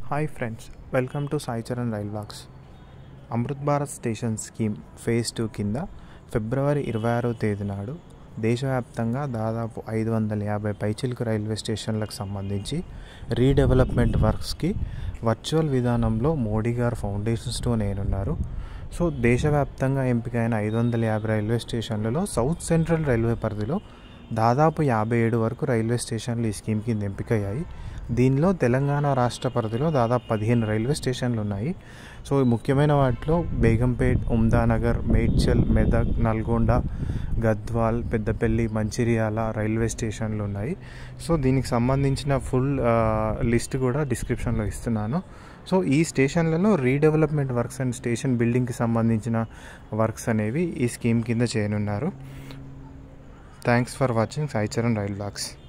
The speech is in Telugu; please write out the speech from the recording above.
hi friends welcome to Sai Charan rail vlogs Amrit Bharat station scheme phase two కింద ఫిబ్రవరి ఇరవై ఆరో తేదీ నాడు దేశవ్యాప్తంగా దాదాపు ఐదు వందల యాభై పైచిలుకు రైల్వే స్టేషన్లకు సంబంధించి రీడెవలప్మెంట్ వర్క్స్కి వర్చువల్ విధానంలో మోడీ గారు ఫౌండేషన్ స్టోన్ వేయనున్నారు సో దేశవ్యాప్తంగా ఎంపికైన ఐదు వందల యాభై రైల్వే స్టేషన్లలో సౌత్ సెంట్రల్ రైల్వే పరిధిలో దాదాపు యాభై ఏడు వరకు రైల్వే స్టేషన్లు ఈ స్కీమ్ కింద ఎంపికయ్యాయి దీనిలో తెలంగాణ రాష్ట్ర పరిధిలో దాదాపు పదిహేను రైల్వే స్టేషన్లు ఉన్నాయి సో ఈ ముఖ్యమైన వాటిలో బేగంపేట్ ఉమ్దానగర్ మేడ్చల్ మెదక్ నల్గొండ గద్వాల్ పెద్దపల్లి మంచిర్యాల రైల్వే స్టేషన్లు ఉన్నాయి సో దీనికి సంబంధించిన ఫుల్ లిస్ట్ కూడా డిస్క్రిప్షన్లో ఇస్తున్నాను సో ఈ స్టేషన్లలో రీడెవలప్మెంట్ వర్క్స్ అండ్ స్టేషన్ బిల్డింగ్కి సంబంధించిన వర్క్స్ అనేవి ఈ స్కీమ్ కింద చేయనున్నారు thanks for watching Saicharan rail blogs